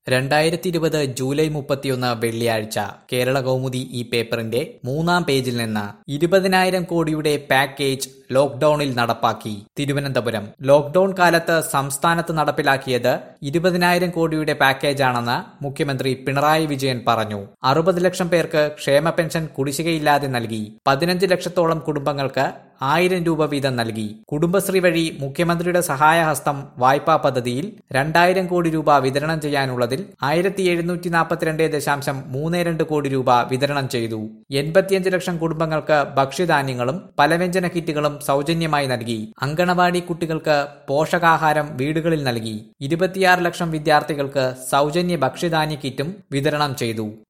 രണ്ടായിരത്തി ഇരുപത് ജൂലൈ മുപ്പത്തിയൊന്ന് വെള്ളിയാഴ്ച കേരള കൗമുദി ഈ പേപ്പറിന്റെ മൂന്നാം പേജിൽ നിന്ന് ഇരുപതിനായിരം കോടിയുടെ പാക്കേജ് ലോക്ഡൌണിൽ നടപ്പാക്കി തിരുവനന്തപുരം ലോക്ഡൌൺ കാലത്ത് സംസ്ഥാനത്ത് നടപ്പിലാക്കിയത് ഇരുപതിനായിരം കോടിയുടെ പാക്കേജാണെന്ന് മുഖ്യമന്ത്രി പിണറായി വിജയൻ പറഞ്ഞു അറുപത് ലക്ഷം പേർക്ക് ക്ഷേമ പെൻഷൻ കുടിശ്ശികയില്ലാതെ നൽകി പതിനഞ്ച് ലക്ഷത്തോളം കുടുംബങ്ങൾക്ക് ആയിരം രൂപ വീതം നൽകി കുടുംബശ്രീ വഴി മുഖ്യമന്ത്രിയുടെ സഹായഹസ്തം വായ്പാ പദ്ധതിയിൽ രണ്ടായിരം കോടി രൂപ വിതരണം ചെയ്യാനുള്ളതിൽ ആയിരത്തി എഴുന്നൂറ്റി നാൽപ്പത്തിരണ്ട് ദശാംശം മൂന്ന് രണ്ട് കോടി രൂപ വിതരണം ചെയ്തു എൺപത്തിയഞ്ച് ലക്ഷം കുടുംബങ്ങൾക്ക് ഭക്ഷ്യധാന്യങ്ങളും പലവ്യഞ്ജന കിറ്റുകളും സൗജന്യമായി നൽകി അങ്കണവാടി കുട്ടികൾക്ക് പോഷകാഹാരം വീടുകളിൽ നൽകി ഇരുപത്തിയാറ് ലക്ഷം വിദ്യാർത്ഥികൾക്ക് സൗജന്യ ഭക്ഷ്യധാന്യ കിറ്റും വിതരണം ചെയ്തു